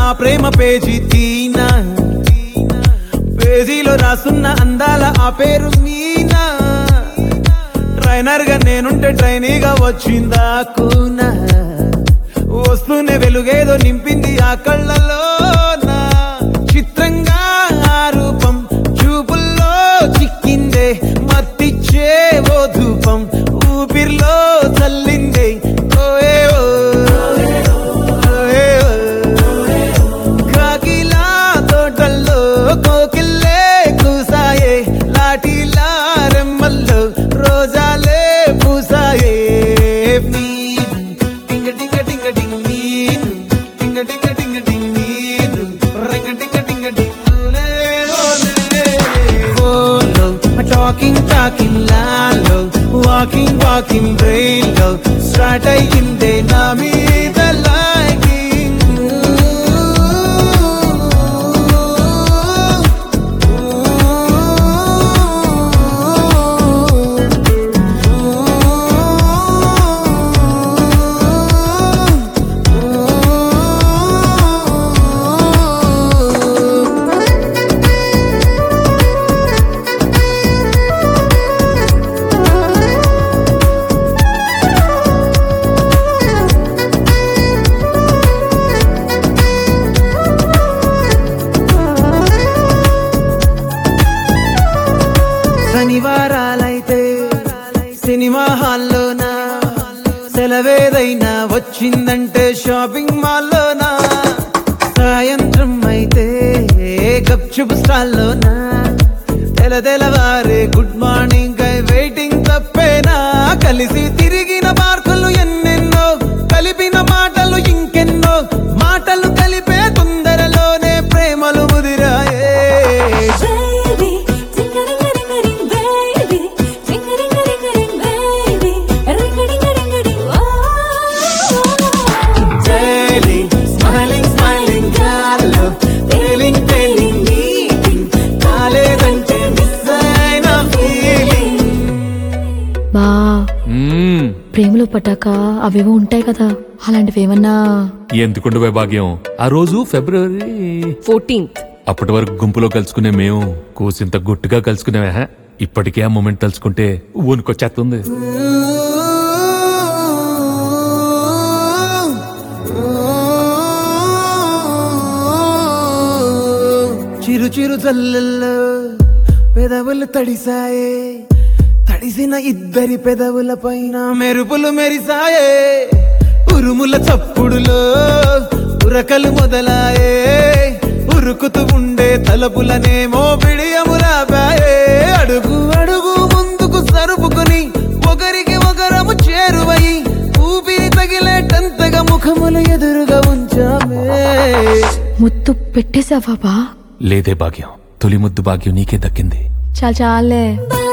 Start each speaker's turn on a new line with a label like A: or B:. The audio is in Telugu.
A: ప్రేమ పేజీ తీనా పేజీలో రాసున్న అందాల ఆ పేరు మీనా ట్రైనర్ గా నేనుంటే ట్రైనీగా వచ్చిందా కూనా వస్తూనే వెలుగేదో నింపింది ఆ కళ్ళలో చిత్రంగా ఆ రూపం చూపుల్లో చిక్కిందే మత్తిచ్చే ఓ ధూపం ఊపిరిలో చల్లిందే ఓయే ఓ, ఓయే ఓ. కాకిలా తోటల్లో కోకిల్లే కూసాయే లాఠీలా రెమ్మల్లో రోజాలే పూసాయే నీరు, టింగ టింగ టింగ టింగ్ నీరు, టింగ టింగ టింగ టింగ్ నీరు, రింగ టింగ టింగ టింగ్ లే, ఓ లే. Follow my talking, talking లాలో వాకింగ్ వాకింగ్ బ్రెయిన్లో స్టార్ట్ అయ్యిందే నా మీద లైకింగ్ శనివారాలైతే సినిమా హాల్లోనా సెలవేదైనా వచ్చిందంటే షాపింగ్ మాల్లోనా సాయంత్రం అయితే గప్చుప్ స్టాల్లోనా తెల తెలవారే గుడ్ మార్నింగ్ ఐ వెయిటింగ్ తప్పేనా కలిసి తిరిగిన మార్కులు ఎన్నెన్నో కలిపిన మాటలు ఇంకెన్నో మాటలు కలిపే తొందరలోనే ప్రేమలు ముదిరాయే
B: Baby, ring-a-ring-a-ring-a-ring, baby. Ring-a-ring-a-ring-a-ring, baby. Ring-a-ring-a-ring-a-ring, oh.
A: Daily, smiling, smiling, గాల్లో feeling, feeling, meeting. కాలేదంటే miss అయిన feeling.
C: బా
D: మ్మ్.
C: ప్రేమలో పట్టాక అవేవో ఉంటాయి కదా అలాంటివి ఏమన్నా
D: ఎందుకుండు వైభాగ్యం ఆ రోజు ఫిబ్రవరి
E: ఫోర్టీన్త్
D: అప్పటి వరకు గుంపులో కలుసుకునే మేము కూసింత గుట్టుగా కలుసుకునే ఇప్పటికే ఆ మూమెంట్ తలుచుకుంటే ఊనుకొచ్చేస్తుంది
A: చిరు చిరు జల్లెల్లో పెదవులు తడిసాయే తడిసిన ఇద్దరి పెదవుల పైన మెరుపులు మెరిసాయే ఉరుముల చప్పుడులో ఉరకలు మొదలాయే ఉరుకుతూ ఉండే తలపులనేమో బిడియములాపాయే అడుగు అడుగు ముందుకు సరుపుకొని ఒకరికి ఒకరము చేరువై ఊపిరి తగిలేటంతగా ముఖములు ఎదురుగా ఉంచామే
C: ముత్తు పెట్టేశావా బా
D: లేదే భాగ్యం తొలి ముద్దు భాగ్యం నీకే దక్కింది
C: చాలు చాలే
B: Bye.